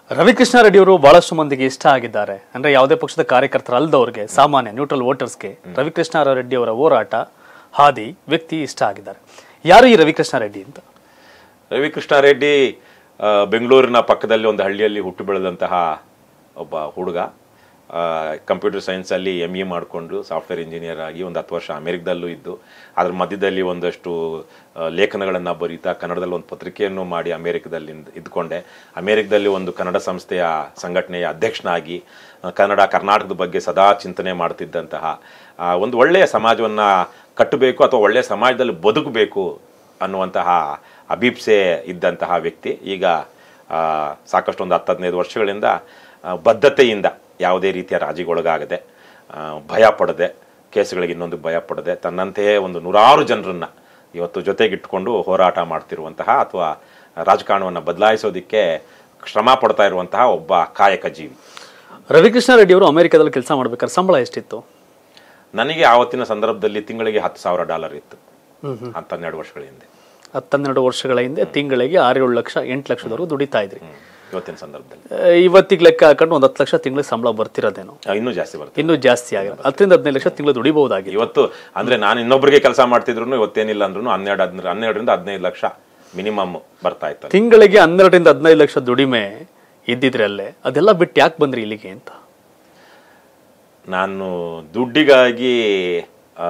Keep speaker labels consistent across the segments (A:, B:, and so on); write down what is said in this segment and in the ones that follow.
A: ರವಿಕೃಷ್ಣ ರೆಡ್ಡಿ ಅವರು ಬಹಳಷ್ಟು ಮಂದಿಗೆ ಇಷ್ಟ ಆಗಿದ್ದಾರೆ ಅಂದ್ರೆ ಯಾವುದೇ ಪಕ್ಷದ ಕಾರ್ಯಕರ್ತರಲ್ಲದವ್ರಿಗೆ ಸಾಮಾನ್ಯ ನ್ಯೂಟ್ರಲ್ ವೋಟರ್ಸ್ಗೆ ರವಿಕೃಷ್ಣ ರೆಡ್ಡಿ ಅವರ ಹೋರಾಟ ಹಾದಿ ವ್ಯಕ್ತಿ ಇಷ್ಟ ಆಗಿದ್ದಾರೆ ಯಾರು ಈ ರವಿಕೃಷ್ಣ ರೆಡ್ಡಿ ಅಂತ
B: ರವಿಕೃಷ್ಣಾರೆಡ್ಡಿ ಆ, ಬೆಂಗಳೂರಿನ ಪಕ್ಕದಲ್ಲಿ ಒಂದು ಹಳ್ಳಿಯಲ್ಲಿ ಹುಟ್ಟು ಬೆಳೆದಂತಹ ಒಬ್ಬ ಹುಡುಗ ಕಂಪ್ಯೂಟರ್ ಸೈನ್ಸಲ್ಲಿ ಎಮ್ ಇ ಮಾಡಿಕೊಂಡು ಸಾಫ್ಟ್ವೇರ್ ಇಂಜಿನಿಯರ್ ಆಗಿ ಒಂದು ಹತ್ತು ವರ್ಷ ಅಮೆರಿಕದಲ್ಲೂ ಇದ್ದು ಅದ್ರ ಮಧ್ಯದಲ್ಲಿ ಒಂದಷ್ಟು ಲೇಖನಗಳನ್ನು ಬರೀತಾ ಕನ್ನಡದಲ್ಲಿ ಒಂದು ಪತ್ರಿಕೆಯನ್ನು ಮಾಡಿ ಅಮೆರಿಕದಲ್ಲಿ ಇದ್- ಇದ್ಕೊಂಡೆ ಅಮೆರಿಕದಲ್ಲಿ ಒಂದು ಕನ್ನಡ ಸಂಸ್ಥೆಯ ಸಂಘಟನೆಯ ಅಧ್ಯಕ್ಷನಾಗಿ ಆ, ಕನ್ನಡ ಕರ್ನಾಟಕದ ಬಗ್ಗೆ ಸದಾ ಚಿಂತನೆ ಮಾಡ್ತಿದ್ದಂತಹ ಆ, ಒಂದು ಒಳ್ಳೆಯ ಸಮಾಜವನ್ನು ಕಟ್ಟಬೇಕು ಅಥವಾ ಒಳ್ಳೆಯ ಸಮಾಜದಲ್ಲಿ ಬದುಕಬೇಕು ಅನ್ನುವಂತಹ ಅಭೀಪ್ಸೆ ಇದ್ದಂತಹ ವ್ಯಕ್ತಿ ಈಗ ಆ, ಸಾಕಷ್ಟು ಒಂದು ಹತ್ತು ಹದಿನೈದು ವರ್ಷಗಳಿಂದ ಆ, ಬದ್ಧತೆಯಿಂದ ಯಾವುದೇ ರೀತಿಯ ರಾಜಿಗೊಳಗಾಗದೆ ಆ, ಭಯ ಪಡದೆ ಕೇಸುಗಳಿಗೆ ಇನ್ನೊಂದು ಭಯ ಪಡದೆ ತನ್ನಂತೆಯೇ ಒಂದು ನೂರಾರು ಜನರನ್ನ ಇವತ್ತು ಜೊತೆಗಿಟ್ಕೊಂಡು ಹೋರಾಟ ಮಾಡ್ತಿರುವಂತಹ ಅಥವಾ ರಾಜಕಾರಣವನ್ನು ಬದಲಾಯಿಸೋದಕ್ಕೆ ಶ್ರಮ ಪಡ್ತಾ ಇರುವಂತಹ ಒಬ್ಬ ಕಾಯಕ ಜೀವಿ
A: ರವಿಕೃಷ್ಣ ರೆಡ್ಡಿ ಅವರು ಅಮೆರಿಕದಲ್ಲಿ ಕೆಲಸ ಮಾಡ್ಬೇಕಾದ್ರೆ ಸಂಬಳ ಎಷ್ಟಿತ್ತು
B: ನನಗೆ ಆವತ್ತಿನ ಸಂದರ್ಭದಲ್ಲಿ ತಿಂಗಳಿಗೆ ಹತ್ತು ಸಾವಿರ ಡಾಲರ್ ಇತ್ತು ಹತ್ತು ಹನ್ನೆರಡು ವರ್ಷಗಳ ಹಿಂದೆ
A: ಹತ್ತೆರಡು ವರ್ಷಗಳ ಹಿಂದೆ ತಿಂಗಳಿಗೆ ಆರೇಳು ಲಕ್ಷ ಎಂಟು ಲಕ್ಷದವರೆಗೂ ದುಡಿತಾ ಇದ್ರಿ
B: ಹ್ಮ್. ಇವತ್ತಿನ ಸಂದರ್ಭದಲ್ಲಿ
A: ಆ, ಇವತ್ತಿಗೆ ಲೆಕ್ಕ ಹಾಕೊಂಡು ಒಂದು ಹತ್ತು ಲಕ್ಷ ತಿಂಗಳಿಗೆ ಸಂಬಳ ಬರ್ತಿರೋದೇನೋ
B: ಆ, ಇನ್ನೂ ಜಾಸ್ತಿ ಬರ್ತದೆ
A: ಇನ್ನೂ ಜಾಸ್ತಿ ಆಗಿರೋದು ಹತ್ತರಿಂದ ಹದಿನೈದು ಲಕ್ಷ ತಿಂಗಳು ದುಡಿಬಹುದಾಗಿದೆ
B: ಇವತ್ತು ಅಂದ್ರೆ ನಾನು ಇನ್ನೊಬ್ಬರಿಗೆ ಕೆಲಸ ಮಾಡ್ತಿದ್ರು ಇವತ್ತೇನಿಲ್ಲ ಅಂದ್ರೂ ಹನ್ನೆರಡು ಹದಿನ ಹನ್ನೆರಡರಿಂದ ಹದಿನೈದು ಲಕ್ಷ ಮಿನಿಮಮ್ ಬರ್ತಾ ಇತ್ತು
A: ತಿಂಗಳಿಗೆ ಹನ್ನೆರಡರಿಂದ ಹದಿನೈದು ಲಕ್ಷ ದುಡಿಮೆ ಇದ್ದಿದ್ರೆ ಅಲ್ಲೇ ಅದೆಲ್ಲ ಬಿಟ್ಟು ಯಾಕೆ ಬಂದ್ರಿ ಇಲ್ಲಿಗೆ ಅಂತ
B: ನಾನು ದುಡ್ಡಿಗಾಗಿ ಆ,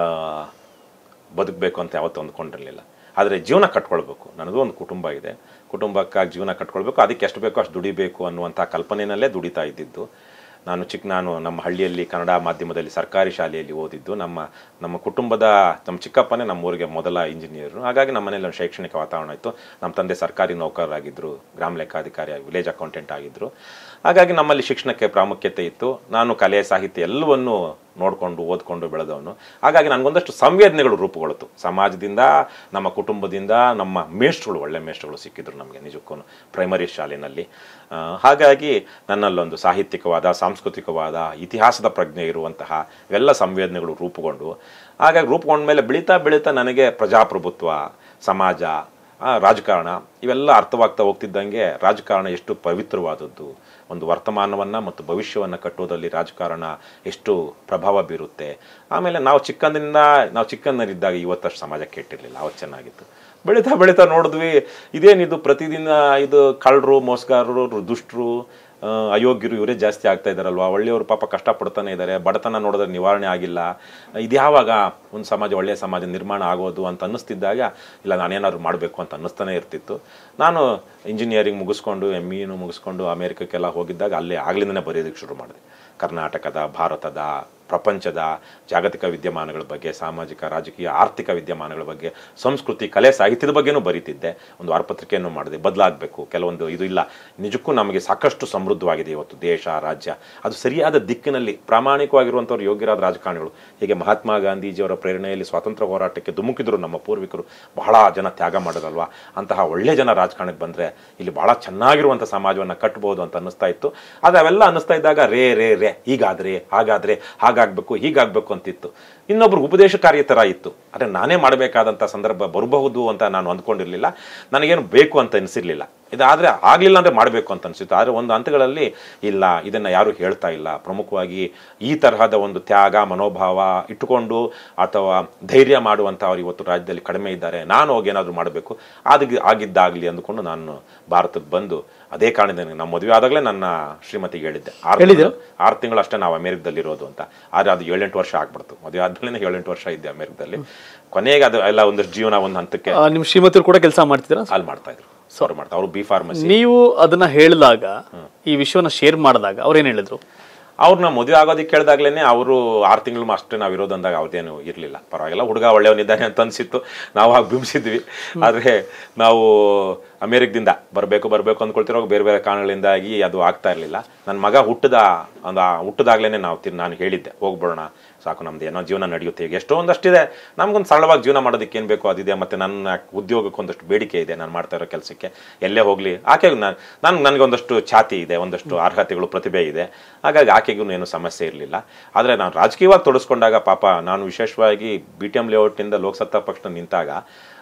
B: ಬದುಕಬೇಕು ಅಂತ ಯಾವತ್ತೂ ಅಂದ್ಕೊಂಡಿರಲಿಲ್ಲ ಆದರೆ ಜೀವನ ಕಟ್ಕೊಳ್ಬೇಕು ನನಗೂ ಒಂದು ಕುಟುಂಬ ಇದೆ ಕುಟುಂಬಕ್ಕಾಗಿ ಜೀವನ ಕಟ್ಕೊಳ್ಬೇಕು ಅದಕ್ಕೆ ಎಷ್ಟು ಬೇಕೋ ಅಷ್ಟು ದುಡಿಬೇಕು ಅನ್ನುವಂಥ ಕಲ್ಪನೆಯಲ್ಲೇ ದುಡಿತಾ ಇದ್ದಿದ್ದು ನಾನು ಚಿಕ್ಕ ನಾನು ನಮ್ಮ ಹಳ್ಳಿಯಲ್ಲಿ ಕನ್ನಡ ಮಾಧ್ಯಮದಲ್ಲಿ ಸರ್ಕಾರಿ ಶಾಲೆಯಲ್ಲಿ ಓದಿದ್ದು ನಮ್ಮ ನಮ್ಮ ಕುಟುಂಬದ ನಮ್ಮ ಚಿಕ್ಕಪ್ಪನೇ ನಮ್ಮ ಊರಿಗೆ ಮೊದಲ ಇಂಜಿನಿಯರು ಹಾಗಾಗಿ ನಮ್ಮ ಮನೇಲಿ ಒಂದು ಶೈಕ್ಷಣಿಕ ವಾತಾವರಣ ಇತ್ತು ನಮ್ಮ ತಂದೆ ಸರ್ಕಾರಿ ನೌಕರರಾಗಿದ್ದರು ಗ್ರಾಮ ಲೆಕ್ಕಾಧಿಕಾರಿ ವಿಲೇಜ್ ಅಕೌಂಟೆಂಟ್ ಆಗಿದ್ದರು ಹಾಗಾಗಿ ನಮ್ಮಲ್ಲಿ ಶಿಕ್ಷಣಕ್ಕೆ ಪ್ರಾಮುಖ್ಯತೆ ಇತ್ತು ನಾನು ಕಲೆ ಸಾಹಿತ್ಯ ಎಲ್ಲವನ್ನೂ ನೋಡಿಕೊಂಡು ಓದ್ಕೊಂಡು ಬೆಳೆದವನು ಹಾಗಾಗಿ ನನಗೊಂದಷ್ಟು ಸಂವೇದನೆಗಳು ರೂಪುಗೊಳ್ತು ಸಮಾಜದಿಂದ ನಮ್ಮ ಕುಟುಂಬದಿಂದ ನಮ್ಮ ಮೇಷ್ಟ್ರುಗಳು ಒಳ್ಳೆ ಮೇಷ್ಟ್ರುಗಳು ಸಿಕ್ಕಿದ್ರು ನಮಗೆ ನಿಜಕ್ಕೂ ಪ್ರೈಮರಿ ಶಾಲೆಯಲ್ಲಿ ಆ, ಹಾಗಾಗಿ ನನ್ನಲ್ಲೊಂದು ಸಾಹಿತ್ಯಿಕವಾದ ಸಾಂಸ್ಕೃತಿಕವಾದ ಇತಿಹಾಸದ ಪ್ರಜ್ಞೆ ಇರುವಂತಹ ಇವೆಲ್ಲ ಸಂವೇದನೆಗಳು ರೂಪುಗೊಂಡು ಹಾಗಾಗಿ ರೂಪುಗೊಂಡ ಮೇಲೆ ಬೆಳೀತಾ ಬೆಳೀತಾ ನನಗೆ ಪ್ರಜಾಪ್ರಭುತ್ವ ಸಮಾಜ ಆ, ರಾಜಕಾರಣ ಇವೆಲ್ಲ ಅರ್ಥವಾಗ್ತಾ ಹೋಗ್ತಿದ್ದಂಗೆ ರಾಜಕಾರಣ ಎಷ್ಟು ಪವಿತ್ರವಾದದ್ದು ಒಂದು ವರ್ತಮಾನವನ್ನು ಮತ್ತು ಭವಿಷ್ಯವನ್ನು ಕಟ್ಟುವುದರಲ್ಲಿ ರಾಜಕಾರಣ ಎಷ್ಟು ಪ್ರಭಾವ ಬೀರುತ್ತೆ ಆಮೇಲೆ ನಾವು ಚಿಕ್ಕಂದಿನಿಂದ ನಾವು ಚಿಕ್ಕಂದರಿದ್ದಾಗ ಇವತ್ತಷ್ಟು ಸಮಾಜ ಕೆಟ್ಟಿರಲಿಲ್ಲ ಅವತ್ತು ಚೆನ್ನಾಗಿತ್ತು ಬೆಳೀತಾ ಬೆಳೀತಾ ನೋಡಿದ್ವಿ ಇದೇನಿದು ಪ್ರತಿದಿನ ಇದು ಕಳ್ಳರು ಮೋಸಗಾರರು ದುಷ್ಟರು ಆ, ಅಯೋಗ್ಯರು ಇವರೇ ಜಾಸ್ತಿ ಆಗ್ತಾ ಇದಾರಲ್ವಾ ಒಳ್ಳೆಯವರು ಪಾಪ ಕಷ್ಟಪಡ್ತಾನೆ ಇದ್ದಾರೆ ಬಡತನ ನೋಡಿದ್ರೆ ನಿವಾರಣೆ ಆಗಿಲ್ಲ ಇದ್ಯಾವಾಗ ಒಂದು ಸಮಾಜ ಒಳ್ಳೆಯ ಸಮಾಜ ನಿರ್ಮಾಣ ಆಗೋದು ಅಂತ ಅನ್ನಿಸ್ತಿದ್ದಾಗ ಇಲ್ಲ ನಾನೇನಾದ್ರು ಮಾಡಬೇಕು ಅಂತ ಅನ್ನಿಸ್ತಾನೆ ಇರ್ತಿತ್ತು ನಾನು ಇಂಜಿನಿಯರಿಂಗ್ ಮುಗಿಸ್ಕೊಂಡು ಎಮ್ ಇನು ಮುಗಿಸ್ಕೊಂಡು ಅಮೇರಿಕಕ್ಕೆಲ್ಲ ಹೋಗಿದ್ದಾಗ ಅಲ್ಲೇ ಆಗ್ಲಿಂದನೇ ಬರೆಯೋದಕ್ಕೆ ಶುರು ಮಾಡಿದೆ ಕರ್ನಾಟಕದ ಭಾರತದ ಪ್ರಪಂಚದ ಜಾಗತಿಕ ವಿದ್ಯಮಾನಗಳ ಬಗ್ಗೆ ಸಾಮಾಜಿಕ ರಾಜಕೀಯ ಆರ್ಥಿಕ ವಿದ್ಯಮಾನಗಳ ಬಗ್ಗೆ ಸಂಸ್ಕೃತಿ ಕಲೆ ಸಾಹಿತ್ಯದ ಬಗ್ಗೆನೂ ಬರೀತಿದ್ದೆ ಒಂದು ವಾರಪತ್ರಿಕೆಯನ್ನು ಮಾಡಿದೆ ಬದಲಾಗಬೇಕು ಕೆಲವೊಂದು ಇದು ಇಲ್ಲ ನಿಜಕ್ಕೂ ನಮಗೆ ಸಾಕಷ್ಟು ಸಮೃದ್ಧವಾಗಿದೆ ಇವತ್ತು ದೇಶ ರಾಜ್ಯ ಅದು ಸರಿಯಾದ ದಿಕ್ಕಿನಲ್ಲಿ ಪ್ರಾಮಾಣಿಕವಾಗಿರುವಂಥವ್ರು ಯೋಗ್ಯರಾದ ರಾಜಕಾರಣಿಗಳು ಹೀಗೆ ಮಹಾತ್ಮ ಗಾಂಧೀಜಿಯವರ ಪ್ರೇರಣೆಯಲ್ಲಿ ಸ್ವಾತಂತ್ರ್ಯ ಹೋರಾಟಕ್ಕೆ ಧುಮುಕಿದ್ರು ನಮ್ಮ ಪೂರ್ವಿಕರು ಬಹಳ ಜನ ತ್ಯಾಗ ಮಾಡೋದಲ್ವಾ ಅಂತಹ ಒಳ್ಳೆ ಜನ ರಾಜಕಾರಣಕ್ಕೆ ಬಂದರೆ ಇಲ್ಲಿ ಬಹಳ ಚೆನ್ನಾಗಿರುವಂಥ ಸಮಾಜವನ್ನು ಕಟ್ಬೋದು ಅಂತ ಅನ್ನಿಸ್ತಾ ಇತ್ತು ಆದರೆ ಅವೆಲ್ಲ ಅನ್ನಿಸ್ತಾ ಇದ್ದಾಗ ರೇ ರೇ ರೇ ಹೀಗಾದ್ರೆ ಹಾಗಾದ್ರೆ ಹಾಗಾಗಬೇಕು ಹೀಗಾಗಬೇಕು ಅಂತಿತ್ತು ಇನ್ನೊಬ್ರು ಉಪದೇಶಕಾರಿ ಥರ ಇತ್ತು ಆದರೆ ನಾನೇ ಮಾಡಬೇಕಾದಂಥ ಸಂದರ್ಭ ಬರಬಹುದು ಅಂತ ನಾನು ಅಂದ್ಕೊಂಡಿರಲಿಲ್ಲ ನನಗೇನು ಬೇಕು ಅಂತ ಅನಿಸಿರ್ಲಿಲ್ಲ ಇದಾದರೆ ಆಗಲಿಲ್ಲ ಅಂದರೆ ಮಾಡಬೇಕು ಅಂತ ಅನಿಸಿತ್ತು ಆದರೆ ಒಂದು ಹಂತಗಳಲ್ಲಿ ಇಲ್ಲ ಇದನ್ನು ಯಾರೂ ಹೇಳ್ತಾ ಇಲ್ಲ ಪ್ರಮುಖವಾಗಿ ಈ ತರಹದ ಒಂದು ತ್ಯಾಗ ಮನೋಭಾವ ಇಟ್ಟುಕೊಂಡು ಅಥವಾ ಧೈರ್ಯ ಮಾಡುವಂಥವ್ರು ಇವತ್ತು ರಾಜ್ಯದಲ್ಲಿ ಕಡಿಮೆ ಇದ್ದಾರೆ ನಾನು ಹೋಗಿ ಏನಾದರೂ ಮಾಡಬೇಕು ಆದ ಆಗಿದ್ದಾಗಲಿ ಅಂದ್ಕೊಂಡು ನಾನು ಭಾರತಕ್ಕೆ ಬಂದು ಅದೇ ಕಾರಣದಿಂದ ನಮ್ಮ ಮದುವೆ ಆದಾಗಲೇ ನನ್ನ ಶ್ರೀಮತಿಗೆ ಹೇಳಿದ್ದೆ ಆರು ತಿಂಗಳು ಆರು ತಿಂಗಳು ಅಷ್ಟೇ ನಾವು ಅಮೆರಿಕದಲ್ಲಿ ಇರೋದು ಅಂತ ಆದರೆ ಅದು ಏಳೆಂಟು ವರ್ಷ ಆಗ್ಬಿಡ್ತು ಮದುವೆ ಆದ್ಮೇಲೆ ಏಳೆಂಟು ವರ್ಷ ಇದ್ದೆ ಅಮೆರಿಕದಲ್ಲಿ ಕೊನೆಗೆ ಅದು ಎಲ್ಲ ಒಂದಷ್ಟು ಜೀವನ ಒಂದು ಹಂತಕ್ಕೆ
A: ಆ, ನಿಮ್ ಶ್ರೀಮತಿಯರು ಕೂಡ ಕೆಲಸ ಮಾಡ್ತಿದ್ದೀರಾ
B: ಅಲ್ಲಿ ಮಾಡ್ತಾ ಇದ್ರು ಅವ್ರು ಮಾಡ್ತಾ ಅವ್ರು ಬಿ ಫಾರ್ಮಸಿ
A: ನೀವು ಅದನ್ನ ಹೇಳಿದಾಗ ಈ ವಿಷಯವನ್ನ ಶೇರ್ ಮಾಡಿದಾಗ ಅವ್ರೇನ್ ಹೇಳಿದ್ರು
B: ಅವ್ರನ್ನ ಮದುವೆ ಆಗೋದಕ್ಕೆ ಕೇಳಿದಾಗ್ಲೇನೆ ಅವರು ಆರು ತಿಂಗಳು ಅಷ್ಟೇ ನಾವು ಇರೋದು ಅಂದಾಗ ಅವ್ರದ್ದೇನು ಇರಲಿಲ್ಲ ಪರವಾಗಿಲ್ಲ ಹುಡುಗ ಒಳ್ಳೆಯವನಿದ್ದಾನೆ ಅಂತ ಅನ್ಸಿತ್ತು ನಾವು ಹಾಗೆ ಬಿಂಬಿಸಿದ್ವಿ ಆದರೆ ನಾವು ಅಮೇರಿಕದಿಂದ ಬರಬೇಕು ಬರಬೇಕು ಅಂದ್ಕೊಳ್ತಿರೋ ಬೇರೆ ಬೇರೆ ಕಾರಣಗಳಿಂದಾಗಿ ಅದು ಆಗ್ತಾ ಇರಲಿಲ್ಲ ನನ್ನ ಮಗ ಹುಟ್ಟದ ಒಂದು ಹುಟ್ಟದಾಗ್ಲೇ ನಾವು ತಿ- ನಾನು ಹೇಳಿದ್ದೆ ಹೋಗ್ಬಿಡೋಣ ಸಾಕು ನಮ್ದು ಏನೋ ಜೀವನ ನಡೆಯುತ್ತೆ ಈಗ ಎಷ್ಟೋ ಒಂದಷ್ಟಿದೆ ನಮ್ಗೊಂದು ಸರಳವಾಗಿ ಜೀವನ ಮಾಡೋದಕ್ಕೆ ಏನು ಬೇಕು ಅದಿದೆ ಮತ್ತು ನನ್ನ ಉದ್ಯೋಗಕ್ಕೆ ಒಂದಷ್ಟು ಬೇಡಿಕೆ ಇದೆ ನಾನು ಮಾಡ್ತಾ ಇರೋ ಕೆಲಸಕ್ಕೆ ಎಲ್ಲೇ ಹೋಗಲಿ ಆಕೆ ನಾನು ನಾನು ನನಗೆ ಒಂದಷ್ಟು ಛಾತಿ ಇದೆ ಒಂದಷ್ಟು ಅರ್ಹತೆಗಳು ಪ್ರತಿಭೆ ಇದೆ ಹಾಗಾಗಿ ಆಕೆಗೂ ಏನು ಸಮಸ್ಯೆ ಇರಲಿಲ್ಲ ಆದರೆ ನಾನು ರಾಜಕೀಯವಾಗಿ ತೊಡಸ್ಕೊಂಡಾಗ ಪಾಪ ನಾನು ವಿಶೇಷವಾಗಿ ಬಿ ಟಿ ಎಂ ಲೇಔಟ್ನಿಂದ ಲೋಕಸತ್ತಾ ಪಕ್ಷ ನಿಂತಾಗ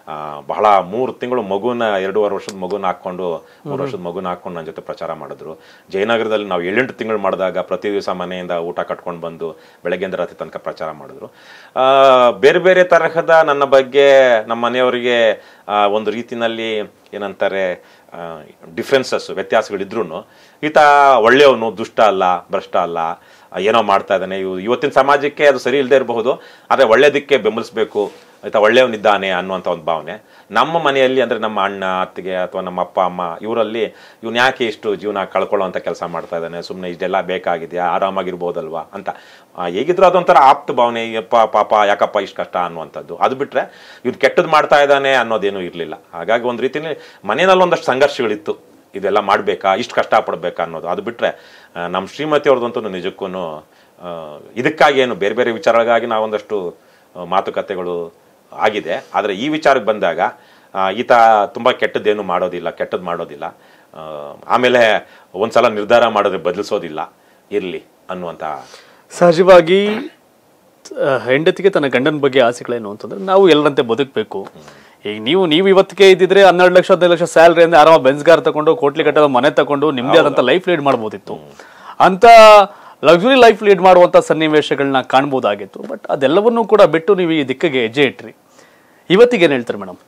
B: ಆ, ಬಹಳ ಮೂರು ತಿಂಗಳು ಮಗುನ ಎರಡೂವರೆ ವರ್ಷದ ಮಗುನ ಹಾಕೊಂಡು ಮೂರು ವರ್ಷದ ಮಗುನ ಹಾಕೊಂಡು ನನ್ನ ಜೊತೆ ಪ್ರಚಾರ ಮಾಡಿದ್ರು ಜಯನಗರದಲ್ಲಿ ನಾವು ಏಳೆಂಟು ತಿಂಗಳು ಮಾಡಿದಾಗ ಪ್ರತಿ ದಿವಸ ಮನೆಯಿಂದ ಊಟ ಕಟ್ಕೊಂಡು ಬಂದು ಬೆಳಗ್ಗೆಯಿಂದ ರಾತ್ರಿ ತನಕ ಪ್ರಚಾರ ಮಾಡಿದ್ರು ಆ, ಬೇರೆ ಬೇರೆ ತರಹದ ನನ್ನ ಬಗ್ಗೆ ನಮ್ಮ ಮನೆಯವರಿಗೆ ಆ, ಒಂದು ರೀತಿನಲ್ಲಿ ಏನಂತಾರೆ ಡಿಫ್ರೆನ್ಸಸ್ ವ್ಯತ್ಯಾಸಗಳಿದ್ರು ಈತ ಒಳ್ಳೆಯವನು ದುಷ್ಟ ಅಲ್ಲ ಭ್ರಷ್ಟ ಅಲ್ಲ ಆ, ಏನೋ ಮಾಡ್ತಾ ಇದ್ದಾನೆ ಇವು ಇವತ್ತಿನ ಸಮಾಜಕ್ಕೆ ಅದು ಸರಿ ಇಲ್ಲದೆ ಇರಬಹುದು ಆದರೆ ಒಳ್ಳೆಯದಕ್ಕೆ ಬೆಂಬಲಿಸಬೇಕು ಆಯ್ತಾ ಒಳ್ಳೆಯವನಿದ್ದಾನೆ ಅನ್ನುವಂಥ ಒಂದು ಭಾವನೆ ನಮ್ಮ ಮನೆಯಲ್ಲಿ ಅಂದರೆ ನಮ್ಮ ಅಣ್ಣ ಅತ್ತಿಗೆ ಅಥವಾ ನಮ್ಮ ಅಪ್ಪ ಅಮ್ಮ ಇವರಲ್ಲಿ ಇವ್ನು ಯಾಕೆ ಇಷ್ಟು ಜೀವನ ಕಳ್ಕೊಳ್ಳೋಂಥ ಕೆಲಸ ಮಾಡ್ತಾ ಇದ್ದಾನೆ ಸುಮ್ಮನೆ ಇಷ್ಟೆಲ್ಲ ಬೇಕಾಗಿದೆಯಾ ಆರಾಮಾಗಿರ್ಬೋದಲ್ವಾ ಅಂತ ಆ, ಹೇಗಿದ್ರು ಅದೊಂಥರ ಆಪ್ತ ಭಾವನೆ ಯಪ್ಪ ಪಾಪ ಯಾಕಪ್ಪ ಇಷ್ಟು ಕಷ್ಟ ಅನ್ನುವಂಥದ್ದು ಅದು ಬಿಟ್ಟರೆ ಇವ್ನು ಕೆಟ್ಟದ್ದು ಮಾಡ್ತಾ ಇದ್ದಾನೆ ಅನ್ನೋದೇನು ಇರಲಿಲ್ಲ ಹಾಗಾಗಿ ಒಂದು ರೀತಿಯಲ್ಲಿ ಮನೆಯಲ್ಲಿ ಒಂದಷ್ಟು ಸಂಘರ್ಷಗಳಿತ್ತು ಇದೆಲ್ಲ ಮಾಡಬೇಕಾ ಇಷ್ಟು ಕಷ್ಟಪಡ್ಬೇಕಾ ಅನ್ನೋದು ಅದು ಬಿಟ್ಟರೆ ನಮ್ಮ ಶ್ರೀಮತಿ ಅವ್ರದ್ದಂತೂ ನಿಜಕ್ಕೂ ಇದಕ್ಕಾಗಿ ಏನು ಬೇರೆ ಬೇರೆ ವಿಚಾರಗಳಿಗಾಗಿ ನಾವೊಂದಷ್ಟು ಆ, ಮಾತುಕತೆಗಳು ಆಗಿದೆ ಆದರೆ ಈ ವಿಚಾರಕ್ಕೆ ಬಂದಾಗ ಆ, ಈತ ತುಂಬ ಕೆಟ್ಟದ್ದೇನು ಮಾಡೋದಿಲ್ಲ ಕೆಟ್ಟದ್ದು ಮಾಡೋದಿಲ್ಲ ಆ, ಆಮೇಲೆ ಒಂದ್ಸಲ ನಿರ್ಧಾರ ಮಾಡಿದ್ರೆ ಬದಲಿಸೋದಿಲ್ಲ ಇರಲಿ ಅನ್ನುವಂಥ
A: ಸಹಜವಾಗಿ ಆ, ಹೆಂಡತಿಗೆ ತನ್ನ ಗಂಡನ ಬಗ್ಗೆ ಆಸೆಗಳೇನು ಅಂತಂದ್ರೆ ನಾವು ಎಲ್ಲರಂತೆ ಬದುಕಬೇಕು ಈಗ ನೀವು ನೀವು ಇವತ್ತಿಗೆ ಇದ್ದಿದ್ರೆ ಹನ್ನೆರಡು ಲಕ್ಷ ಹದಿನೈದು ಲಕ್ಷ ಸ್ಯಾಲ್ರಿ ಅಂದ್ರೆ ಆರಾಮ ಬೆನ್ಸ್ ಕಾರ್ ತಗೊಂಡು ಕೋಟ್ಲಿ ಕಟ್ಟದ ಮನೆ ತಗೊಂಡು ನಿಮ್ದೇ ಆದಂತ ಲೈಫ್ ಲೀಡ್ ಮಾಡ್ಬೋದಿತ್ತು ಅಂತ ಲಕ್ಸುರಿ ಲೈಫ್ ಲೀಡ್ ಮಾಡುವಂತ ಸನ್ನಿವೇಶಗಳನ್ನ ಕಾಣ್ಬೋದಾಗಿತ್ತು ಬಟ್ ಅದೆಲ್ಲವನ್ನೂ ಕೂಡ ಬಿಟ್ಟು ನೀವು ಈ ದಿಕ್ಕಿಗೆ ಹೆಜ್ಜೆ ಇಟ್ರಿ ಇವತ್ತಿಗೆ ಏನ್ ಹೇಳ್ತಾರೆ ಮೇಡಮ್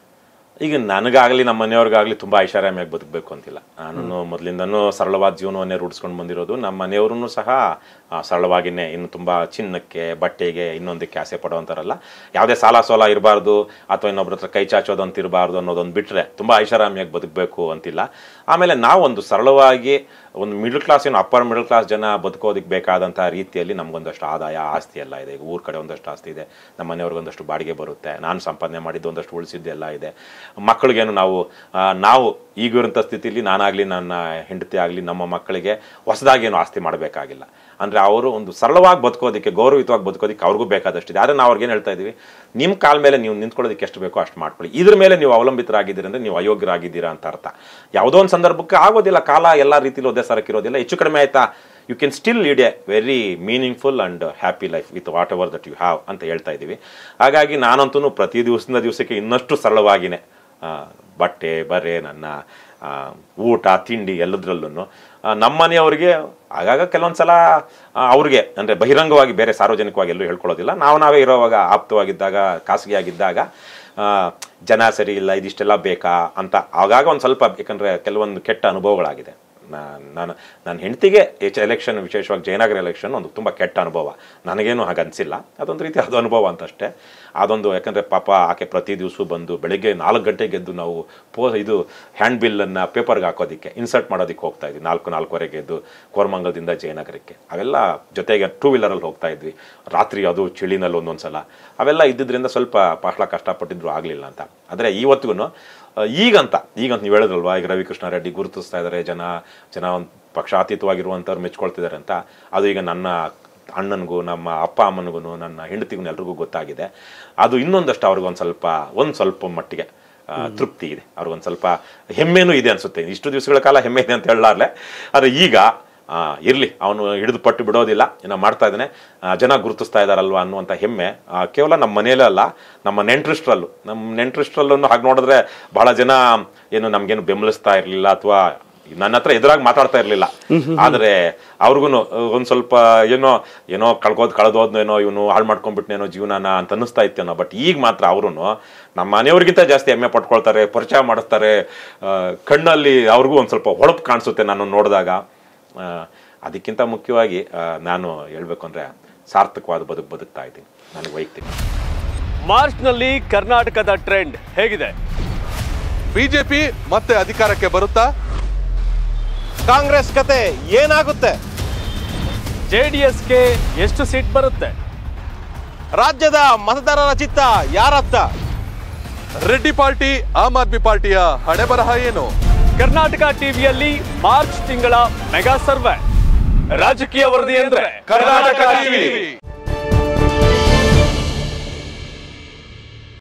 B: ಈಗ ನನಗಾಗಲಿ ನಮ್ಮ ಮನೆಯವ್ರಿಗಾಗಲಿ ತುಂಬ ಐಷಾರಾಮಿಯಾಗಿ ಬದುಕಬೇಕು ಅಂತಿಲ್ಲ ನಾನು ಮೊದಲಿಂದನೂ ಸರಳವಾದ ಜೀವನವನ್ನೇ ರೂಢಿಸ್ಕೊಂಡು ಬಂದಿರೋದು ನಮ್ಮ ಮನೆಯವ್ರೂ ಸಹ ಆ, ಸರಳವಾಗಿನೇ ಇನ್ನು ತುಂಬ ಚಿನ್ನಕ್ಕೆ ಬಟ್ಟೆಗೆ ಇನ್ನೊಂದಕ್ಕೆ ಆಸೆ ಪಡೋವಂಥರಲ್ಲ ಯಾವುದೇ ಸಾಲ ಸೋಲ ಇರಬಾರ್ದು ಅಥವಾ ಇನ್ನೊಬ್ರ ಹತ್ರ ಕೈ ಚಾಚೋದು ಅಂತ ಇರಬಾರ್ದು ಅನ್ನೋದೊಂದು ಬಿಟ್ಟರೆ ತುಂಬ ಐಷಾರಾಮಿಯಾಗಿ ಬದುಕಬೇಕು ಅಂತಿಲ್ಲ ಆಮೇಲೆ ನಾವೊಂದು ಸರಳವಾಗಿ ಒಂದು ಮಿಡಲ್ ಕ್ಲಾಸ್ ಏನು ಅಪ್ಪರ್ ಮಿಡಲ್ ಕ್ಲಾಸ್ ಜನ ಬದುಕೋದಕ್ಕೆ ಬೇಕಾದಂಥ ರೀತಿಯಲ್ಲಿ ನಮಗೊಂದಷ್ಟು ಆದಾಯ ಆಸ್ತಿ ಎಲ್ಲ ಇದೆ ಈಗ ಊರ ಕಡೆ ಒಂದಷ್ಟು ಆಸ್ತಿ ಇದೆ ನಮ್ಮ ಮನೆಯವ್ರಿಗೆ ಒಂದಷ್ಟು ಬಾಡಿಗೆ ಬರುತ್ತೆ ನಾನು ಸಂಪಾದನೆ ಮಾಡಿದ್ದು ಒಂದಷ್ಟು ಉಳಿಸಿದ್ದೆಲ್ಲ ಇದೆ ಮಕ್ಕಳಿಗೇನು ನಾವು ಆ, ನಾವು ಈಗಿರೋಂಥ ಸ್ಥಿತಿಲಿ ನಾನಾಗಲಿ ನನ್ನ ಹೆಂಡತಿ ಆಗಲಿ ನಮ್ಮ ಮಕ್ಕಳಿಗೆ ಹೊಸದಾಗೇನು ಆಸ್ತಿ ಮಾಡಬೇಕಾಗಿಲ್ಲ ಅಂದರೆ ಅವರು ಒಂದು ಸರಳವಾಗಿ ಬದುಕೋದಕ್ಕೆ ಗೌರವಯುತವಾಗಿ ಬದುಕೋದಕ್ಕೆ ಅವ್ರಿಗೂ ಬೇಕಾದಷ್ಟಿದೆ ಆದರೆ ನಾವು ಅವ್ರಿಗೇನು ಹೇಳ್ತಾ ಇದ್ದೀವಿ ನಿಮ್ಮ ಕಾಲ ಮೇಲೆ ನೀವು ನಿಂತ್ಕೊಳ್ಳೋದಕ್ಕೆ ಎಷ್ಟು ಬೇಕೋ ಅಷ್ಟು ಮಾಡ್ಕೊಳ್ಳಿ ಇದ್ರ ಮೇಲೆ ನೀವು ಅವಲಂಬಿತರಾಗಿದ್ದೀರಿ ಅಂದರೆ ನೀವು ಅಯೋಗ್ಯರಾಗಿದ್ದೀರಾ ಅಂತ ಅರ್ಥ ಯಾವುದೋ ಒಂದು ಸಂದರ್ಭಕ್ಕೆ ಆಗೋದಿಲ್ಲ ಕಾಲ ಎಲ್ಲ ರೀತಿಲಿ ಒಂದೇ ಸರಕ್ಕಿರೋದಿಲ್ಲ ಹೆಚ್ಚು ಕಡಿಮೆ ಆಯ್ತಾ you can still lead a very meaningful and happy life with whatever that you have ಅಂತ ಹೇಳ್ತಾ ಇದ್ದೀವಿ ಹಾಗಾಗಿ ನಾನಂತೂ ಪ್ರತಿ ದಿವಸದಿಂದ ದಿವಸಕ್ಕೆ ಇನ್ನಷ್ಟು ಸರಳವಾಗಿನೇ ಆ, ಬಟ್ಟೆ ಬರೆ ನನ್ನ ಆ, ಊಟ ತಿಂಡಿ ಎಲ್ಲದರಲ್ಲೂ ನಮ್ಮ ಮನೆಯವರಿಗೆ ಆಗಾಗ ಕೆಲವೊಂದು ಸಲ ಆ, ಅವ್ರಿಗೆ ಅಂದರೆ ಬಹಿರಂಗವಾಗಿ ಬೇರೆ ಸಾರ್ವಜನಿಕವಾಗಿ ಎಲ್ಲೂ ಹೇಳ್ಕೊಳ್ಳೋದಿಲ್ಲ ನಾವು ನಾವೇ ಇರೋವಾಗ ಆಪ್ತವಾಗಿದ್ದಾಗ ಖಾಸಗಿಯಾಗಿದ್ದಾಗ ಆ, ಜನ ಸರಿ ಇಲ್ಲ ಇದಿಷ್ಟೆಲ್ಲ ಬೇಕಾ ಅಂತ ಆಗಾಗ ಒಂದು ಸ್ವಲ್ಪ ಯಾಕಂದರೆ ಕೆಲವೊಂದು ಕೆಟ್ಟ ಅನುಭವಗಳಾಗಿದೆ ನಾ- ನಾನು ನನ್ನ ಹೆಂಡತಿಗೆ ಎಚ್ ಎಲೆಕ್ಷನ್ ವಿಶೇಷವಾಗಿ ಜಯನಗರ ಎಲೆಕ್ಷನ್ ಒಂದು ತುಂಬ ಕೆಟ್ಟ ಅನುಭವ ನನಗೇನು ಹಾಗೆ ಅನಿಸಿಲ್ಲ ಅದೊಂದು ರೀತಿ ಅದು ಅನುಭವ ಅಂತಷ್ಟೇ ಅದೊಂದು ಯಾಕಂದರೆ ಪಾಪ ಆಕೆ ಪ್ರತಿ ದಿವಸ ಬಂದು ಬೆಳಿಗ್ಗೆ ನಾಲ್ಕು ಗಂಟೆಗೆ ಎದ್ದು ನಾವು ಪೋ ಇದು ಹ್ಯಾಂಡ್ ಬಿಲ್ಲನ್ನು ಪೇಪರ್ಗೆ ಹಾಕೋದಕ್ಕೆ ಇನ್ಸರ್ಟ್ ಮಾಡೋದಕ್ಕೆ ಹೋಗ್ತಾ ಇದ್ವಿ ನಾಲ್ಕು ನಾಲ್ಕುವರೆಗೆ ಎದ್ದು ಕೋರಮಂಗಲದಿಂದ ಜಯನಗರಕ್ಕೆ ಅವೆಲ್ಲ ಜೊತೆಗೆ ಟೂ ವೀಲರಲ್ಲಿ ಹೋಗ್ತಾ ಇದ್ವಿ ರಾತ್ರಿ ಅದು ಚಳಿನಲ್ಲಿ ಒಂದೊಂದು ಸಲ ಅವೆಲ್ಲ ಇದ್ದಿದ್ದರಿಂದ ಸ್ವಲ್ಪ ಬಹಳ ಕಷ್ಟಪಟ್ಟಿದ್ರು ಆಗಲಿಲ್ಲ ಅಂತ ಆದರೆ ಇವತ್ತಿಗೂ ಈಗಂತ ಈಗಂತ ನೀವು ಹೇಳಿದ್ರಲ್ವಾ ಈಗ ರವಿಕೃಷ್ಣ ರೆಡ್ಡಿ ಗುರುತಿಸ್ತಾ ಇದ್ದಾರೆ ಜನ ಜನ ಒಂದು ಪಕ್ಷಾತೀತವಾಗಿರುವಂಥವ್ರು ಮೆಚ್ಕೊಳ್ತಿದ್ದಾರೆ ಅಂತ ಅದು ಈಗ ನನ್ನ ಅಣ್ಣನಿಗೂ ನಮ್ಮ ಅಪ್ಪ ಅಮ್ಮನಿಗೂ ನನ್ನ ಹೆಂಡತಿಗೂ ಎಲ್ರಿಗೂ ಗೊತ್ತಾಗಿದೆ ಅದು ಇನ್ನೊಂದಷ್ಟು ಅವ್ರಿಗೊಂದು ಸ್ವಲ್ಪ ಒಂದು ಸ್ವಲ್ಪ ಮಟ್ಟಿಗೆ ಆ, ತೃಪ್ತಿ ಇದೆ ಅವ್ರಿಗೊಂದು ಸ್ವಲ್ಪ ಹೆಮ್ಮೆನೂ ಇದೆ ಅನ್ಸುತ್ತೆ ಇಷ್ಟು ದಿವಸಗಳ ಕಾಲ ಹೆಮ್ಮೆ ಇದೆ ಅಂತ ಹೇಳಲಾರ್ಲೆ ಆದರೆ ಈಗ ಆ, ಇರ್ಲಿ ಅವನು ಹಿಡಿದು ಪಟ್ಟು ಬಿಡೋದಿಲ್ಲ ಏನೋ ಮಾಡ್ತಾ ಇದ್ದಾನೆ ಆ, ಜನ ಗುರುತಿಸ್ತಾ ಇದ್ದಾರಲ್ವಾ ಅನ್ನುವಂಥ ಹೆಮ್ಮೆ ಆ, ಕೇವಲ ನಮ್ಮ ಮನೆಯಲ್ಲೇ ಅಲ್ಲ ನಮ್ಮ ನೆಂಟ್ರಿಸ್ಟ್ರಲ್ಲೂ ನಮ್ಮ ನೆಂಟ್ರಿಸ್ಟ್ರಲ್ಲೂ ಹಾಗೆ ನೋಡಿದ್ರೆ ಬಹಳ ಜನ ಏನು ನಮ್ಗೇನು ಬೆಂಬಲಿಸ್ತಾ ಇರಲಿಲ್ಲ ಅಥವಾ ನನ್ನ ಹತ್ರ ಎದುರಾಗಿ ಮಾತಾಡ್ತಾ ಇರಲಿಲ್ಲ ಆದರೆ ಅವ್ರಿಗೂ ಒಂದು ಸ್ವಲ್ಪ ಏನೋ ಏನೋ ಕಳ್ಕೋದ್ ಕಳೆದೋದ್ನೇನೋ ಇವನು ಹಾಳು ಮಾಡ್ಕೊಂಡ್ಬಿಟ್ನೇನೋ ಜೀವನನ ಅಂತ ಅನ್ನಿಸ್ತಾ ಇತ್ತೇನೋ ಬಟ್ ಈಗ ಮಾತ್ರ ಅವರು ನಮ್ಮ ಮನೆಯವ್ರಿಗಿಂತ ಜಾಸ್ತಿ ಹೆಮ್ಮೆ ಪಟ್ಕೊಳ್ತಾರೆ ಪರಿಚಯ ಮಾಡಿಸ್ತಾರೆ ಆ, ಕಣ್ಣಲ್ಲಿ ಅವ್ರಿಗೂ ಒಂದು ಸ್ವಲ್ಪ ಹೊಳಪು ಕಾಣಿಸುತ್ತೆ ನಾನು ನೋಡಿದಾಗ ಆ, ಅದಕ್ಕಿಂತ ಮುಖ್ಯವಾಗಿ ಆ, ನಾನು ಹೇಳ್ಬೇಕು ಅಂದರೆ ಸಾರ್ಥಕವಾದ ಬದುಕು ಬದುಕ್ತಾ ಇದ್ದೀನಿ ನನಗೆ ವೈಯಕ್ತಿಕ
A: ಮಾರ್ಚ್ನಲ್ಲಿ ಕರ್ನಾಟಕದ ಟ್ರೆಂಡ್ ಹೇಗಿದೆ
C: ಬಿಜೆಪಿ ಮತ್ತೆ ಅಧಿಕಾರಕ್ಕೆ ಬರುತ್ತಾ
D: ಕಾಂಗ್ರೆಸ್ ಕತೆ ಏನಾಗುತ್ತೆ
A: ಜೆ ಡಿ ಎಸ್ಗೆ ಎಷ್ಟು ಸೀಟ್ ಬರುತ್ತೆ
D: ರಾಜ್ಯದ ಮತದಾರರ ಚಿತ್ತ ಯಾರತ್ತ
C: ರೆಡ್ಡಿ ಪಾರ್ಟಿ ಆಮ್ ಆದ್ಮಿ ಪಾರ್ಟಿಯ ಹಣೆ ಬರಹ ಏನು
A: ಕರ್ನಾಟಕ ಟಿವಿಯಲ್ಲಿ ಮಾರ್ಚ್ ತಿಂಗಳ ಮೆಗಾ ಸರ್ವೆ ರಾಜಕೀಯ ವರದಿ ಅಂದ್ರೆ
C: ಕರ್ನಾಟಕ ಟಿವಿ